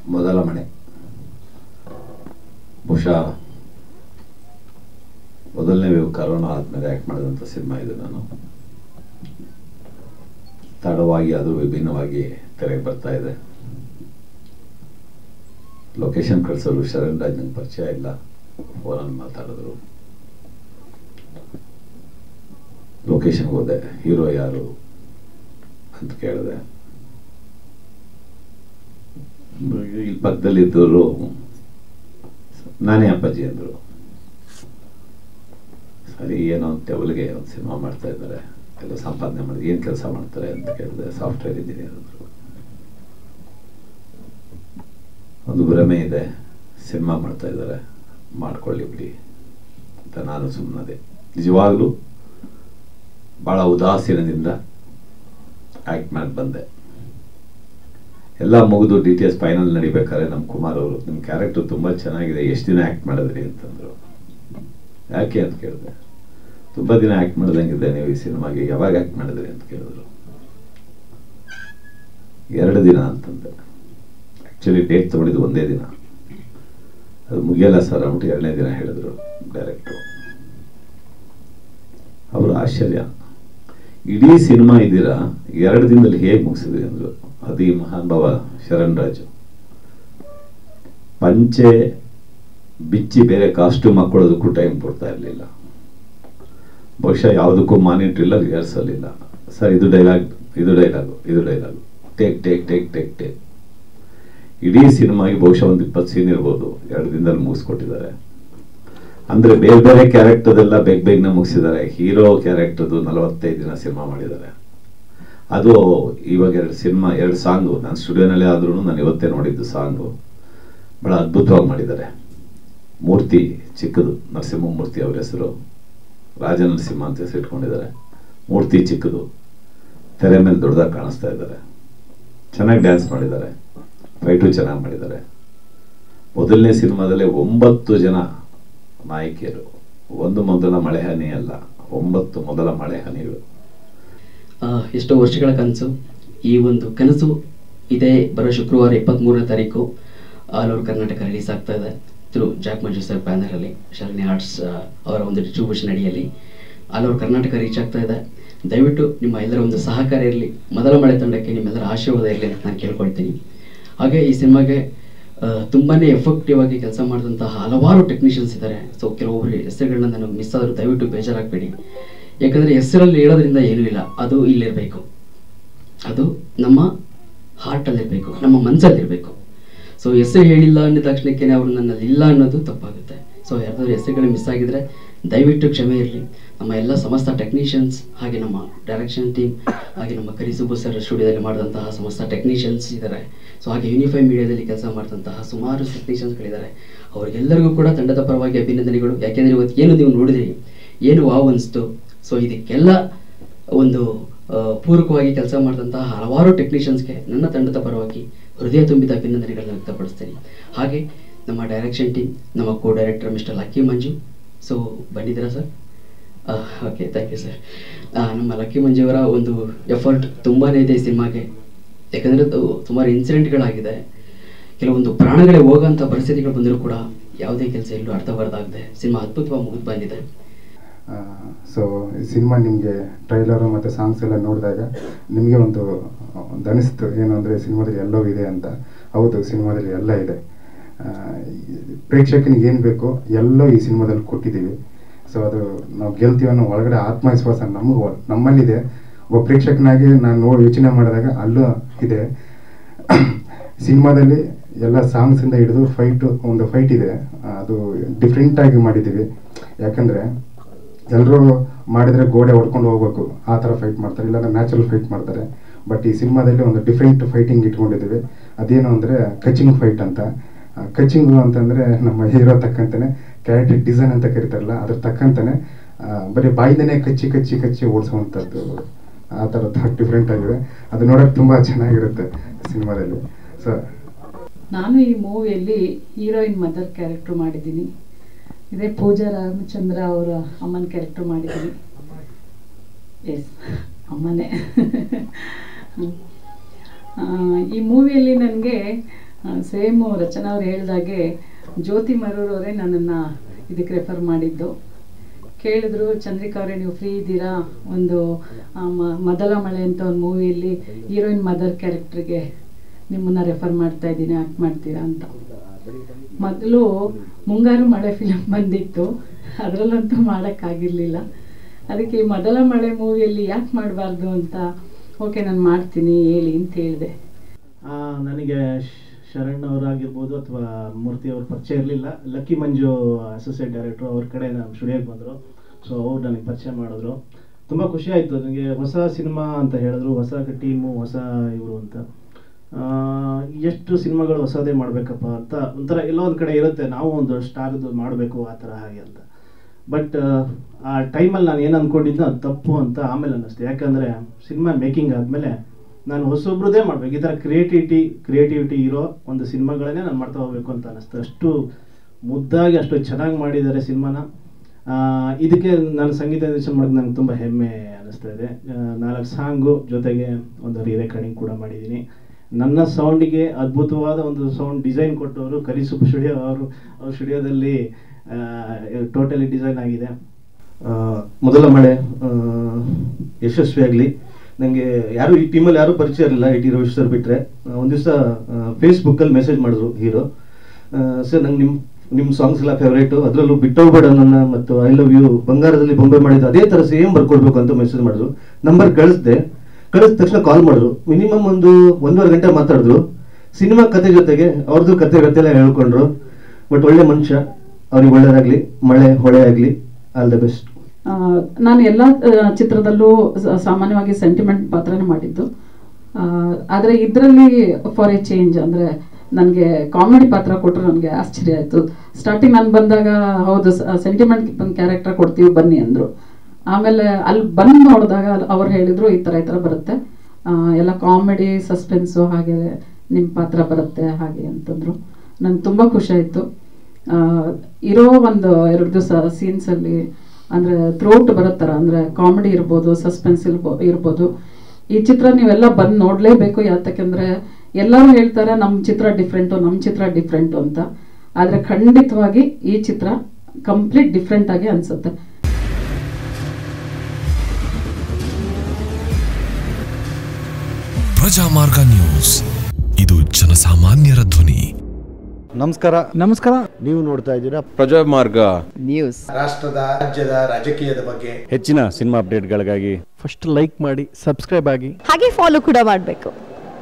ಮೊದಲ ಮನೆ ಬಹುಶಃ ಮೊದಲನೇ ವೇವ್ ಕರೋನಾ ಆದಮೇಲೆ ಆ್ಯಕ್ಟ್ ಮಾಡಿದಂಥ ಸಿನಿಮಾ ಇದು ನಾನು ತಡವಾಗಿ ಅದು ವಿಭಿನ್ನವಾಗಿ ತೆರೆಗೆ ಬರ್ತಾ ಇದೆ ಲೊಕೇಶನ್ ಕಳಿಸಲು ಶರಣ್ ರಾಜ್ ನಂಗೆ ಪರಿಚಯ ಇಲ್ಲ ಫೋನಲ್ಲಿ ಮಾತಾಡಿದ್ರು ಲೊಕೇಶನ್ಗೆ ಹೋದೆ ಹೀರೋ ಯಾರು ಅಂತ ಕೇಳಿದೆ ಇಲ್ಲಿ ಪಕ್ಕದಲ್ಲಿ ಇದ್ದವರು ನಾನೇ ಅಪ್ಪಾಜಿ ಅಂದರು ಸರಿ ಏನೋ ತೆವಲಿಗೆ ಒಂದು ಸಿನಿಮಾ ಮಾಡ್ತಾ ಇದ್ದಾರೆ ಎಲ್ಲ ಸಂಪಾದನೆ ಮಾಡಿ ಏನು ಕೆಲಸ ಮಾಡ್ತಾರೆ ಅಂತ ಕೇಳಿದೆ ಸಾಫ್ಟ್ವೇರ್ ಇಂಜಿನಿಯರ್ ಅಂದರು ಒಂದು ಭ್ರಮೆ ಇದೆ ಸಿನಿಮಾ ಮಾಡ್ತಾ ಇದ್ದಾರೆ ಮಾಡ್ಕೊಳ್ಳಿ ಬಿಡಿ ಅಂತ ನಾನು ಸುಮ್ಮನದೆ ನಿಜವಾಗ್ಲೂ ಭಾಳ ಉದಾಸೀನದಿಂದ ಆ್ಯಕ್ಟ್ ಮಾಡಿ ಬಂದೆ ಎಲ್ಲ ಮುಗಿದು ಡಿ ಟಿ ಎಸ್ ಫೈನಲ್ ನಡಿಬೇಕಾದ್ರೆ ನಮ್ಮ ಕುಮಾರ್ ಅವರು ನಿಮ್ಮ ಕ್ಯಾರೆಕ್ಟರ್ ತುಂಬ ಚೆನ್ನಾಗಿದೆ ಎಷ್ಟು ದಿನ ಆ್ಯಕ್ಟ್ ಮಾಡಿದ್ರಿ ಅಂತಂದರು ಯಾಕೆ ಅಂತ ಕೇಳಿದೆ ತುಂಬ ದಿನ ಆ್ಯಕ್ಟ್ ಮಾಡ್ದಂಗಿದೆ ನೀವು ಈ ಸಿನಿಮಾಗೆ ಯಾವಾಗ ಆ್ಯಕ್ಟ್ ಮಾಡಿದ್ರಿ ಅಂತ ಕೇಳಿದ್ರು ಎರಡು ದಿನ ಅಂತಂದೆ ಆ್ಯಕ್ಚುಲಿ ಡೇಟ್ ತೊಗೊಂಡಿದ್ದು ಒಂದೇ ದಿನ ಅದು ಮುಗಿಯಲ್ಲ ಸರ್ ಅಂದ್ಬಿಟ್ಟು ಎರಡನೇ ದಿನ ಹೇಳಿದ್ರು ಡೈರೆಕ್ಟ್ರು ಅವರು ಆಶ್ಚರ್ಯ ಇಡೀ ಸಿನಿಮಾ ಇದ್ದೀರಾ ಎರಡು ದಿನದಲ್ಲಿ ಹೇಗೆ ಮುಗಿಸಿದ್ರಿ ಅಂದರು ಅದು ಈ ಮಹಾನುಭಾವ ಶರಣ್ ರಾಜು ಪಂಚೆ ಬಿಚ್ಚಿ ಬೇರೆ ಕಾಸ್ಟ್ಯೂಮ್ ಹಾಕೊಳ್ಳೋದಕ್ಕೂ ಟೈಮ್ ಕೊಡ್ತಾ ಇರಲಿಲ್ಲ ಬಹುಶಃ ಯಾವುದಕ್ಕೂ ಮಾನಿಟ್ರ್ ಇಲ್ಲ ರಿಹರ್ಸಲ್ ಇಲ್ಲ ಸರ್ ಇದು ಡೈಲಾಗ್ ಇದು ಡೈಲಾಗು ಇದು dialogue take take take take take ಇಡೀ ಸಿನಿಮಾಗೆ ಬಹುಶಃ ಒಂದು ಇಪ್ಪತ್ತು ಸೀನ್ ಇರ್ಬೋದು ಎರಡು ದಿನದಲ್ಲಿ ಮುಗಿಸ್ಕೊಟ್ಟಿದ್ದಾರೆ ಅಂದ್ರೆ ಬೇರೆ ಬೇರೆ ಕ್ಯಾರೆಕ್ಟರ್ದೆಲ್ಲ ಬೇಗ ಬೇಗನೆ ಮುಗಿಸಿದ್ದಾರೆ ಹೀರೋ ಕ್ಯಾರೆಕ್ಟರ್ದು ನಲವತ್ತೈದು ದಿನ ಸಿನಿಮಾ ಮಾಡಿದ್ದಾರೆ ಅದು ಇವಾಗ ಎರಡು ಸಿನಿಮಾ ಎರಡು ಸಾಂಗು ನಾನು ಸ್ಟುಡಿಯೋನಲ್ಲೇ ಆದ್ರೂ ನಾನು ಇವತ್ತೇ ನೋಡಿದ್ದು ಸಾಂಗು ಬಹಳ ಅದ್ಭುತವಾಗಿ ಮಾಡಿದ್ದಾರೆ ಮೂರ್ತಿ ಚಿಕ್ಕದು ನರಸಿಂಹ ಮೂರ್ತಿ ಅವ್ರ ಹೆಸರು ರಾಜ ನರಸಿಂಹ ಅಂತ ಹೆಸರು ಇಟ್ಕೊಂಡಿದ್ದಾರೆ ಮೂರ್ತಿ ಚಿಕ್ಕದು ತೆರೆ ಮೇಲೆ ದೊಡ್ಡದಾಗಿ ಕಾಣಿಸ್ತಾ ಇದ್ದಾರೆ ಚೆನ್ನಾಗಿ ಡ್ಯಾನ್ಸ್ ಮಾಡಿದ್ದಾರೆ ಫೈಟು ಚೆನ್ನಾಗಿ ಮಾಡಿದ್ದಾರೆ ಮೊದಲನೇ ಸಿನಿಮಾದಲ್ಲೇ ಒಂಬತ್ತು ಜನ ನಾಯಕಿಯರು ಒಂದು ಮೊದಲ ಮಳೆ ಹನಿ ಅಲ್ಲ ಒಂಬತ್ತು ಮೊದಲ ಮಳೆ ಹನಿಗಳು ಆ, ಎಷ್ಟೋ ವರ್ಷಗಳ ಕನಸು ಈ ಒಂದು ಕನಸು ಇದೇ ಬರೋ ಶುಕ್ರವಾರ ಇಪ್ಪತ್ತ್ಮೂರನೇ ತಾರೀಕು ಆಲ್ ಓವರ್ ಕರ್ನಾಟಕ ರಿಲೀಸ್ ಆಗ್ತಾ ಇದೆ ಥ್ರೂ ಜಾಕ್ ಮಂಜು ಸರ್ ಬ್ಯಾನರಲ್ಲಿ ಶರಣಿ ಆರ್ಟ್ಸ್ ಅವರ ಒಂದು ಡಿಸ್ಟ್ರಿಬ್ಯೂಷನ್ ಅಡಿಯಲ್ಲಿ ಆಲ್ ಓವರ್ ಕರ್ನಾಟಕ ರೀಚ್ ಆಗ್ತಾ ಇದೆ ದಯವಿಟ್ಟು ನಿಮ್ಮ ಎಲ್ಲರ ಒಂದು ಸಹಕಾರ ಇರಲಿ ಮೊದಲ ಮಳೆ ತಂಡಕ್ಕೆ ನಿಮ್ಮೆಲ್ಲರ ಆಶೀರ್ವಾದ ಇರಲಿ ಅಂತ ನಾನು ಕೇಳ್ಕೊಳ್ತೀನಿ ಹಾಗೆ ಈ ಸಿನಿಮಾಗೆ ತುಂಬಾ ಎಫೆಕ್ಟಿವ್ ಆಗಿ ಕೆಲಸ ಮಾಡಿದಂತಹ ಹಲವಾರು ಟೆಕ್ನಿಷಿಯನ್ಸ್ ಇದ್ದಾರೆ ಸೊ ಕೆಲವೊಬ್ಬರು ಹೆಸರುಗಳನ್ನ ನನಗೆ ಮಿಸ್ ಆದರೂ ದಯವಿಟ್ಟು ಬೇಜಾರಾಗಬೇಡಿ ಯಾಕಂದರೆ ಹೆಸರಲ್ಲಿ ಹೇಳೋದ್ರಿಂದ ಏನೂ ಇಲ್ಲ ಅದು ಇಲ್ಲಿರಬೇಕು ಅದು ನಮ್ಮ ಹಾರ್ಟಲ್ಲಿರಬೇಕು ನಮ್ಮ ಮನಸ್ಸಲ್ಲಿರಬೇಕು ಸೊ ಹೆಸರು ಹೇಳಿಲ್ಲ ಅಂದ ತಕ್ಷಣಕ್ಕೆ ಅವರು ನನ್ನಲ್ಲಿ ಇಲ್ಲ ಅನ್ನೋದು ತಪ್ಪಾಗುತ್ತೆ ಸೊ ಯಾರ್ದಾದ್ರು ಹೆಸರುಗಳು ಮಿಸ್ ಆಗಿದ್ರೆ ದಯವಿಟ್ಟು ಕ್ಷಮೆ ಇರಲಿ ನಮ್ಮ ಎಲ್ಲ ಸಮಸ್ತ ಟೆಕ್ನಿಷಿಯನ್ಸ್ ಹಾಗೆ ನಮ್ಮ ಡೈರೆಕ್ಷನ್ ಟೀಮ್ ಹಾಗೆ ನಮ್ಮ ಕರಿಸುಬ್ಬು ಸರ್ ಸ್ಟುಡಿಯೋದಲ್ಲಿ ಮಾಡಿದಂತಹ ಸಮಸ್ತ ಟೆಕ್ನಿಷಿಯನ್ಸ್ ಇದ್ದಾರೆ ಸೊ ಹಾಗೆ ಯೂನಿಫೈ ಮೀಡಿಯಾದಲ್ಲಿ ಕೆಲಸ ಮಾಡಿದಂತಹ ಸುಮಾರು ಟೆಕ್ನಿಷಿಯನ್ಸ್ಗಳಿದ್ದಾರೆ ಅವರಿಗೆಲ್ಲರಿಗೂ ಕೂಡ ತಂಡದ ಪರವಾಗಿ ಅಭಿನಂದನೆಗಳು ಯಾಕೆಂದರೆ ಇವತ್ತು ಏನು ನೀವು ನೋಡಿದ್ರಿ ಏನು ವಾವ್ ಅನಿಸ್ತು ಸೊ ಇದಕ್ಕೆಲ್ಲ ಒಂದು ಆ, ಪೂರಕವಾಗಿ ಕೆಲಸ ಮಾಡಿದಂತಹ ಹಲವಾರು ಟೆಕ್ನಿಷಿಯನ್ಸ್ಗೆ ನನ್ನ ತಂಡದ ಪರವಾಗಿ ಹೃದಯ ತುಂಬಿದ ಅಭಿನಂದನೆಗಳನ್ನ ವ್ಯಕ್ತಪಡಿಸ್ತೀನಿ ಹಾಗೆ ನಮ್ಮ ಡೈರೆಕ್ಷನ್ ಟೀಮ್ ನಮ್ಮ co director mister Lucky Manju so ಬಂದಿದ್ದೀರಾ sir okay thank you sir ನಮ್ಮ ಲಕ್ಕಿ ಮಂಜುವರ ಒಂದು ಎಫರ್ಟ್ ತುಂಬಾ ಇದೆ ಈ ಸಿನಿಮಾಗೆ ಯಾಕಂದರೆ ಅದು ಸುಮಾರು ಇನ್ಸಿಡೆಂಟ್ಗಳಾಗಿದೆ ಕೆಲವೊಂದು ಪ್ರಾಣಗಳೇ ಹೋಗೋಂಥ ಪರಿಸ್ಥಿತಿಗಳು ಬಂದರೂ ಕೂಡ ಯಾವುದೇ ಕೆಲಸ ಎಲ್ಲೂ ಅರ್ಥಬಾರ್ದಾಗದೆ ಸಿನಿಮಾ ಅದ್ಭುತವಾಗಿ ಮುಗಿದು ಬಂದಿದೆ ಸೊ ಈ ಸಿನಿಮಾ ನಿಮಗೆ ಟ್ರೈಲರು ಮತ್ತು ಸಾಂಗ್ಸ್ ಎಲ್ಲ ನೋಡಿದಾಗ ನಿಮಗೆ ಒಂದು ಒಂದು ಅನಿಸ್ತು ಏನು ಅಂದರೆ ಸಿನಿಮಾದಲ್ಲಿ ಎಲ್ಲವೂ ಇದೆ ಅಂತ ಹೌದು ಸಿನಿಮಾದಲ್ಲಿ ಎಲ್ಲ ಇದೆ ಆ, ಈ ಪ್ರೇಕ್ಷಕನಿಗೆ ಏನು ಬೇಕೋ ಎಲ್ಲೋ ಈ ಸಿನಿಮಾದಲ್ಲಿ ಕೊಟ್ಟಿದ್ದೀವಿ ಸೊ ಅದು ನಾವು ಗೆಲ್ತೀವಿ ಅನ್ನೋ ಒಳಗಡೆ ಆತ್ಮವಿಶ್ವಾಸ ನಮಗೂ ನಮ್ಮಲ್ಲಿದೆ ಒಬ್ಬ ಪ್ರೇಕ್ಷಕನಾಗಿ ನಾನು ನೋಡಿ ಯೋಚನೆ ಮಾಡಿದಾಗ ಅಲ್ಲೂ ಇದೆ ಸಿನಿಮಾದಲ್ಲಿ ಎಲ್ಲ ಸಾಂಗ್ಸಿಂದ ಹಿಡಿದು ಫೈಟು ಒಂದು ಫೈಟ್ ಇದೆ ಅದು ಡಿಫ್ರೆಂಟಾಗಿ ಮಾಡಿದ್ದೀವಿ ಯಾಕಂದರೆ ಎಲ್ಲರೂ ಮಾಡಿದರೆ ಗೋಡೆ ಹೊಡ್ಕೊಂಡು ಹೋಗ್ಬೇಕು ಆ ಥರ ಫೈಟ್ ಮಾಡ್ತಾರೆ ಇಲ್ಲಾಂದ್ರೆ ನ್ಯಾಚುರಲ್ ಫೈಟ್ ಮಾಡ್ತಾರೆ ಬಟ್ ಈ ಸಿನಿಮಾದಲ್ಲಿ ಒಂದು ಡಿಫ್ರೆಂಟ್ ಫೈಟಿಂಗ್ ಇಟ್ಕೊಂಡಿದ್ದೀವಿ ಅದೇನು ಅಂದರೆ ಕಚಿಂಗ್ ಫೈಟ್ ಅಂತ ಕಚಿಂಗು ಅಂತಂದರೆ ನಮ್ಮ ಹೀರೋ ತಕ್ಕಂತಾನೆ ಕ್ಯಾರೆಕ್ಟರ್ ಡಿಸೈನ್ ಅಂತ ಕರೀತಾರಲ್ಲ ಅದ್ರ ತಕ್ಕಂತಾನೆ ಆ, ಬರೀ ಬಾಯಿಂದನೇ ಕಚ್ಚಿ ಕಚ್ಚಿ ಕಚ್ಚಿ ಓಡಿಸುವಂಥದ್ದು ಆ ಥರದ್ದು ಡಿಫ್ರೆಂಟ್ ಆಗಿದೆ ಅದು ನೋಡೋಕೆ ತುಂಬ ಚೆನ್ನಾಗಿರುತ್ತೆ ಸಿನಿಮಾದಲ್ಲಿ ಸೊ ನಾನು ಈ ಮೂವಿಯಲ್ಲಿ ಹೀರೋಯಿನ್ ಮದರ್ ಕ್ಯಾರೆಕ್ಟರ್ ಮಾಡಿದ್ದೀನಿ ಇದೇ ಪೂಜಾ ರಾಮಚಂದ್ರ ಅವರ ಅಮ್ಮನ ಕ್ಯಾರೆಕ್ಟರ್ ಮಾಡಿದ್ದೀನಿ ಎಸ್ ಅಮ್ಮನೇ ಹ್ಮ್. ಆ, ಈ ಮೂವಿಯಲ್ಲಿ ನನಗೆ ಸೇಮು ರಚನಾ ಅವ್ರು ಹೇಳ್ದಾಗೆ ಜ್ಯೋತಿ ಮರೂರ್ ಅವರೇ ನನ್ನನ್ನು ಇದಕ್ಕೆ ರೆಫರ್ ಮಾಡಿದ್ದು ಕೇಳಿದ್ರು ಚಂದ್ರಿಕಾ ಅವರೇ ನೀವು ಫ್ರೀ ಇದ್ದೀರಾ ಒಂದು ಆ, ಮ- ಮೊದಲ ಮಳೆ ಅಂತ ಒಂದು ಮೂವಿಯಲ್ಲಿ ಹೀರೋಯಿನ್ ಮದರ್ ಕ್ಯಾರೆಕ್ಟರ್ಗೆ ನಿಮ್ಮನ್ನ ರೆಫರ್ ಮಾಡ್ತಾ ಇದ್ದೀನಿ ಆ್ಯಕ್ಟ್ ಮಾಡ್ತೀರಾ ಅಂತ ಮೊದಲು ಮುಂಗಾರು ಮಳೆ ಫಿಲಮ್ ಬಂದಿತ್ತು ಅದರಲ್ಲಂತೂ ಮಾಡೋಕ್ಕಾಗಿರ್ಲಿಲ್ಲ ಅದಕ್ಕೆ ಈ ಮೊದಲ ಮಳೆ ಮೂವಿಯಲ್ಲಿ ಯಾಕೆ ಮಾಡಬಾರ್ದು ಅಂತ ಓಕೆ ನಾನು ಮಾಡ್ತೀನಿ ಹೇಳಿ ಅಂತ ಹೇಳಿದೆ ಆ, ನನಗೆ ಶ- ಶರಣ್ ಅವರಾಗಿರ್ಬೋದು ಅಥವಾ ಮೂರ್ತಿ ಅವ್ರ ಪರಿಚಯ ಇರಲಿಲ್ಲ ಲಕ್ಕಿ ಮಂಜು ಅಸೋಸಿಯೇಟ್ ಡೈರೆಕ್ಟ್ರು ಅವ್ರ ಕಡೆ ನಮ್ಮ ಸ್ಟುಡಿಯೋಗೆ ಬಂದರು ಸೊ ಅವ್ರು ನನಗೆ ಪರಿಚಯ ಮಾಡಿದ್ರು ತುಂಬ ಖುಷಿ ಆಯಿತು ನನಗೆ ಹೊಸ ಸಿನಿಮಾ ಅಂತ ಹೇಳಿದ್ರು ಹೊಸ ಟೀಮು ಹೊಸ ಇವರು ಅಂತ ಆ, ಎಷ್ಟು ಸಿನಿಮಾಗಳು ಹೊಸದೇ ಮಾಡಬೇಕಪ್ಪ ಅಂತ ಒಂಥರ ಎಲ್ಲೋ ಒಂದು ಕಡೆ ಇರುತ್ತೆ ನಾವು ಒಂದು ಸ್ಟಾರ್ದು ಮಾಡಬೇಕು ಆ ಥರ ಹಾಗೆ ಅಂತ ಬಟ್ ಆ ಟೈಮಲ್ಲಿ ನಾನು ಏನು ಅಂದ್ಕೊಂಡಿದ್ದೆ ಅದು ತಪ್ಪು ಅಂತ ಆಮೇಲೆ ಅನ್ನಿಸ್ತು ಯಾಕಂದರೆ ಸಿನಿಮಾ ಮೇಕಿಂಗ್ ಆದಮೇಲೆ ನಾನು ಹೊಸೊಬ್ರದ್ದೇ ಮಾಡ್ಬೇಕು ಈ ಥರ ಕ್ರಿಯೇಟಿವಿಟಿ ಕ್ರಿಯೇಟಿವಿಟಿ ಇರೋ ಒಂದು ಸಿನಿಮಾಗಳನ್ನೇ ನಾನು ಮಾಡ್ತಾ ಹೋಗ್ಬೇಕು ಅಂತ ಅನ್ನಿಸ್ತು ಅಷ್ಟು ಮುದ್ದಾಗಿ ಅಷ್ಟು ಚೆನ್ನಾಗಿ ಮಾಡಿದ್ದಾರೆ ಸಿನಿಮಾನ ಆ, ಇದಕ್ಕೆ ನಾನು ಸಂಗೀತ ನಿರ್ದೇಶನ ಮಾಡೋದು ನಂಗೆ ತುಂಬ ಹೆಮ್ಮೆ ಅನ್ನಿಸ್ತಾ ಇದೆ ಆ, ನಾಲ್ಕು ಸಾಂಗು ಜೊತೆಗೆ ಒಂದು ರೀ ರೆಕಾರ್ಡಿಂಗ್ ಕೂಡ ಮಾಡಿದ್ದೀನಿ ನನ್ನ ಸೌಂಡಿಗೆ ಅದ್ಭುತವಾದ ಒಂದು ಸೌಂಡ್ ಡಿಸೈನ್ ಕೊಟ್ಟವರು ಕರಿಸುಬ್ಬ ಸ್ಟುಡಿಯೋ ಅವರು ಅವ್ರ ಸ್ಟುಡಿಯೋದಲ್ಲಿ ಟೋಟಲಿ ಡಿಸೈನ್ ಆಗಿದೆ ಆ, ಮೊದಲ ಮಳೆ ಆ, ಯಶಸ್ವಿಯಾಗಲಿ ನನಗೆ ಯಾರು ಈ ಟೀಮಲ್ಲಿ ಯಾರೂ ಪರಿಚಯ ಇರಲಿಲ್ಲ ಐ ಟಿ ರವಿಶ್ ಸರ್ ಬಿಟ್ಟರೆ ಒಂದು ದಿವಸ ಫೇಸ್ಬುಕ್ಕಲ್ಲಿ ಮೆಸೇಜ್ ಮಾಡಿದ್ರು ಹೀರೋ ಸರ್ ನಂಗೆ ನಿಮ್ಮ ನಿಮ್ಮ ಸಾಂಗ್ಸ್ ಎಲ್ಲ ಫೇವ್ರೇಟು ಅದರಲ್ಲೂ ಬಿಟ್ಟೋಗ್ಬೇಡ ನನ್ನ ಮತ್ತು ಐ ಲವ್ ಯು ಬಂಗಾರದಲ್ಲಿ ಬೊಂಬೆ ಮಾಡಿದ್ದು ಅದೇ ಥರ ಸೇಮ್ ಬರ್ಕೊಡ್ಬೇಕು ಅಂತ ಮೆಸೇಜ್ ಮಾಡಿದ್ರು ನಂಬರ್ ಕಳಿಸ್ದೆ ಕಳಿಸಿದ ತಕ್ಷಣ ಕಾಲ್ ಮಾಡಿದ್ರು ಮಿನಿಮಮ್ ಒಂದು ಒಂದೂವರೆ ಗಂಟೆ ಮಾತಾಡಿದ್ರು ಸಿನಿಮಾ ಕತೆ ಜೊತೆಗೆ ಅವ್ರದ್ದು ಕತೆ ಕತೆ ಎಲ್ಲ ಹೇಳ್ಕೊಂಡ್ರು ಬಟ್ ಒಳ್ಳೆ ಮನುಷ್ಯ ಅವ್ರಿಗೆ ಒಳ್ಳೇದಾಗಲಿ ಮಳೆ ಹೊಳೆ ಆಗಲಿ ಆಲ್ ದ ಬೆಸ್ಟ್ ಆ, ನಾನು ಎಲ್ಲ ಆ, ಚಿತ್ರದಲ್ಲೂ ಸ- ಸಾಮಾನ್ಯವಾಗಿ ಸೆಂಟಿಮೆಂಟ್ ಪಾತ್ರನೇ ಮಾಡಿದ್ದು ಆ, ಆದ್ರೆ ಇದರಲ್ಲಿ ಫಾರ್ ಎ ಚೇಂಜ್ ಅಂದ್ರೆ ನನಗೆ ಕಾಮಿಡಿ ಪಾತ್ರ ಕೊಟ್ಟರು ನನಗೆ ಆಶ್ಚರ್ಯ ಆಯಿತು ಸ್ಟಾರ್ಟಿಂಗ್ ನಾನು ಬಂದಾಗ ಹೌದು ಸೆಂಟಿಮೆಂಟ್ ಕ್ಯಾರೆಕ್ಟರ್ ಕೊಡ್ತೀವಿ ಬನ್ನಿ ಅಂದರು ಆಮೇಲೆ ಅಲ್ಲಿ ಬಂದು ನೋಡಿದಾಗ ಅವ್ರು ಹೇಳಿದ್ರು ಈ ಥರ ಈ ಥರ ಬರುತ್ತೆ ಆ, ಎಲ್ಲ ಕಾಮಿಡಿ ಸಸ್ಪೆನ್ಸು ಹಾಗೆ ನಿಮ್ಮ ಪಾತ್ರ ಬರುತ್ತೆ ಹಾಗೆ ಅಂತಂದ್ರು ನಂಗೆ ತುಂಬ ಖುಷಿ ಆಯಿತು ಇರೋ ಒಂದು ಎರಡು ದಿವಸ ಸೀನ್ಸಲ್ಲಿ ಅಂದರೆ ಥ್ರೋಟ್ ಬರುತ್ತರ ಅಂದರೆ ಕಾಮಿಡಿ ಇರ್ಬೋದು ಸಸ್ಪೆನ್ಸ್ ಇರ್ಬೋ ಇರ್ಬೋದು ಈ ಚಿತ್ರ ನೀವೆಲ್ಲ ಬಂದು ನೋಡಲೇಬೇಕು ಯಾತಕ್ಕೆಂದರೆ ಎಲ್ಲರೂ ಹೇಳ್ತಾರೆ ನಮ್ಮ ಚಿತ್ರ ಡಿಫ್ರೆಂಟು ನಮ್ಮ ಚಿತ್ರ ಡಿಫ್ರೆಂಟು ಅಂತ ಆದರೆ ಖಂಡಿತವಾಗಿ ಈ ಚಿತ್ರ ಕಂಪ್ಲೀಟ್ ಡಿಫ್ರೆಂಟ್ ಆಗಿ ಅನಿಸುತ್ತೆ ಪ್ರಜಾಮಾರ್ಗ ನ್ಯೂಸ್ ಇದು ಜನಸಾಮಾನ್ಯರ ಧ್ವನಿ ನಮಸ್ಕಾರ ನಮಸ್ಕಾರ ನೀವು ನೋಡ್ತಾ ಇದ್ದೀರಾ ಪ್ರಜಾಮಾರ್ಗ ನ್ಯೂಸ್ ರಾಷ್ಟ್ರದ ರಾಜ್ಯದ ರಾಜಕೀಯದ ಬಗ್ಗೆ ಹೆಚ್ಚಿನ ಸಿನಿಮಾ ಅಪ್ಡೇಟ್ಗಳಿಗಾಗಿ ಫಸ್ಟ್ ಲೈಕ್ ಮಾಡಿ ಸಬ್ಸ್ಕ್ರೈಬ್ ಆಗಿ ಹಾಗೆ ಫಾಲೋ ಕೂಡ ಮಾಡಬೇಕು